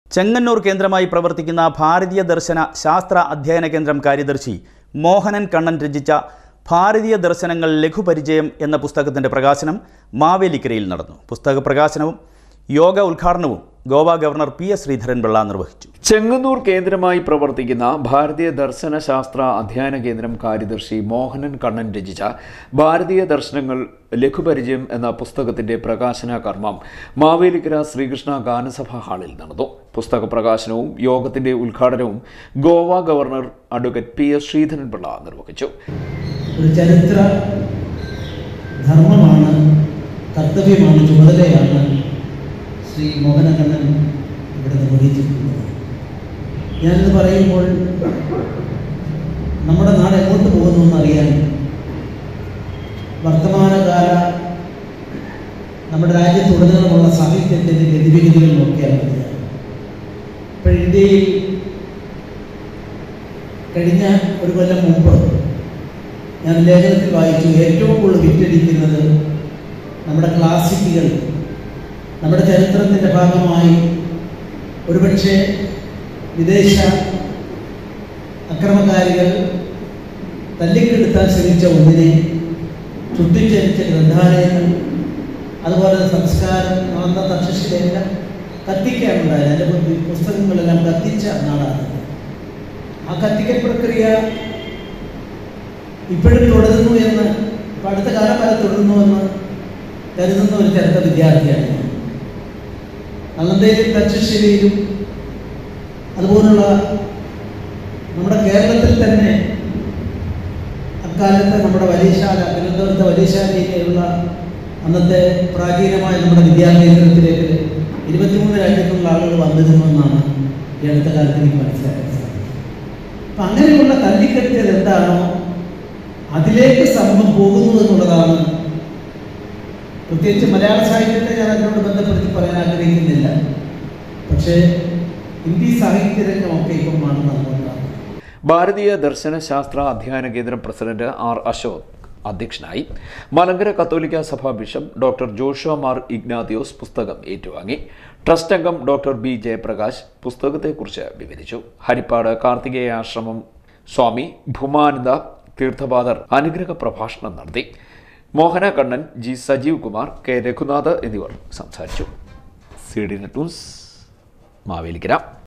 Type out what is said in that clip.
ചെങ്ങന്നൂർ കേന്ദ്രമായി പ്രവർത്തിക്കുന്ന ഭാരതീയ ദർശന ശാസ്ത്ര അധ്യയന കേന്ദ്രം കാര്യദർശി മോഹനൻ കണ്ണൻ രചിച്ച ഭാരതീയ ദർശനങ്ങൾ ലഘുപരിചയം എന്ന പുസ്തകത്തിൻ്റെ പ്രകാശനം മാവേലിക്കരയിൽ നടന്നു പുസ്തക പ്രകാശനവും യോഗ ഉദ്ഘാടനവും Goa governor P S Sreedharan Pillai നിർവഹിച്ചു ചെങ്ങന്നൂർ കേന്ദ്രമായി പ്രവർത്തിക്കുന്ന ഭാരതീയ ദർശന ശാസ്ത്ര അധ്യയന കേന്ദ്രം കാര്യദർശി മോഹനൻ കണ്ണൻ രചിച്ച ഭാരതീയ ദർശനങ്ങൾ ലഘുപരിചയം എന്ന പുസ്തകത്തിന്റെ പ്രകാശന കർമ്മം മാവേലിക്കര ശ്രീകൃഷ്ണ ഗാനസഭ ഹാളിൽ നടന്നു പുസ്തക പ്രകാശനവും യോഗത്തിന്റെ ഉദ്ഘാടനവും Goa governor advocate P S Sreedharan Pillai നിർവഹിച്ചു ഒരു ചരിത്ര ധർമ്മമാണ് കർത്തവ്യമാണ് ചുമതലയാണ് ശ്രീ മോഹനകണ്ണൻ ഇവിടെ നിർവഹിച്ചിട്ടുള്ളത് ഞാനിത് പറയുമ്പോൾ നമ്മുടെ നാട് എങ്ങോട്ട് പോകുന്നു എന്നറിയാൻ വർത്തമാനകാല നമ്മുടെ രാജ്യത്തുടനീളമുള്ള സാഹിത്യത്തിൻ്റെ ഗതിവിഗതികൾ നോക്കിയാൽ മതിയാകും ഇപ്പോൾ ഇന്ത്യയിൽ കഴിഞ്ഞ ഒരു കൊല്ലം മുമ്പ് ഞാൻ ലേഖനത്തിൽ വായിച്ചു ഏറ്റവും കൂടുതൽ വിറ്റടിക്കുന്നത് നമ്മുടെ ക്ലാസിക്കുകൾ നമ്മുടെ ചരിത്രത്തിൻ്റെ ഭാഗമായി ഒരുപക്ഷെ വിദേശ അക്രമകാരികൾ തല്ലിക്കെടുത്താൻ ശ്രമിച്ച ഒന്നിനെ ചുട്ടിച്ചരിച്ച ഗ്രന്ഥാലയങ്ങൾ അതുപോലെ സംസ്കാരം നടന്ന തക്ഷശിലെല്ലാം കത്തിക്കാനുണ്ടായത് അതിൻ്റെ പുസ്തകങ്ങളെല്ലാം കത്തിച്ച നാടാണ് ആ കത്തിക്കൽ പ്രക്രിയ ഇപ്പോഴും തുടരുന്നു എന്ന് ഇപ്പം അടുത്ത കാലം വരെ തുടരുന്നു എന്ന് കരുതുന്ന ഒരു ചരിത്ര വിദ്യാർത്ഥിയാണ് ഞാൻ നളന്തയിലും തക്ഷശ്ശേരിയിലും അതുപോലുള്ള നമ്മുടെ കേരളത്തിൽ തന്നെ അക്കാലത്ത് നമ്മുടെ വലിയശാല തിരുവനന്തപുരത്തെ വലിയശാലയിലുള്ള അന്നത്തെ പ്രാചീനമായ നമ്മുടെ വിദ്യാകേന്ദ്രത്തിലേക്ക് ഇരുപത്തിമൂന്ന് രാജ്യത്തുള്ള ആളുകൾ വന്നിരുന്നുവെന്നാണ് ഈ അടുത്ത കാലത്ത് എനിക്ക് മനസ്സിലാക്കാൻ സാധിക്കും അപ്പം അങ്ങനെയുള്ള തല്ലിക്കെട്ടിയത് എന്താണോ അതിലേക്ക് സമൂഹം പോകുന്നു എന്നുള്ളതാണ് പ്രത്യേകിച്ച് മലയാള സാഹിത്യത്തെ ഞാൻ അതിനോട് ബന്ധപ്പെടുത്തി പറയാൻ ആഗ്രഹിക്കുന്നില്ല പക്ഷേ ഹിന്ദി സാഹിത്യരംഗമൊക്കെ ഇപ്പം മാറുന്ന അതുകൊണ്ടാണ് ഭാരതീയ ദർശന ശാസ്ത്ര അധ്യയന കേന്ദ്രം പ്രസിഡന്റ് ആർ അശോക് അധ്യക്ഷനായി മലങ്കര കത്തോലിക്ക സഭ bishop doctor Joshua Mar Ignatios പുസ്തകം ഏറ്റുവാങ്ങി ട്രസ്റ്റ് അംഗം ഡോക്ടർ ബി ജയപ്രകാശ് പുസ്തകത്തെക്കുറിച്ച് വിവരിച്ചു ഹരിപ്പാട് കാർത്തികേയ ആശ്രമം സ്വാമി ഭൂമാനന്ദ തീർത്ഥപാദർ അനുഗ്രഹ പ്രഭാഷണം നടത്തി മോഹന കണ്ണൻ ജി സജീവ് കുമാർ കെ രഘുനാഥ് എന്നിവർ സംസാരിച്ചു C D net news Mavelikkara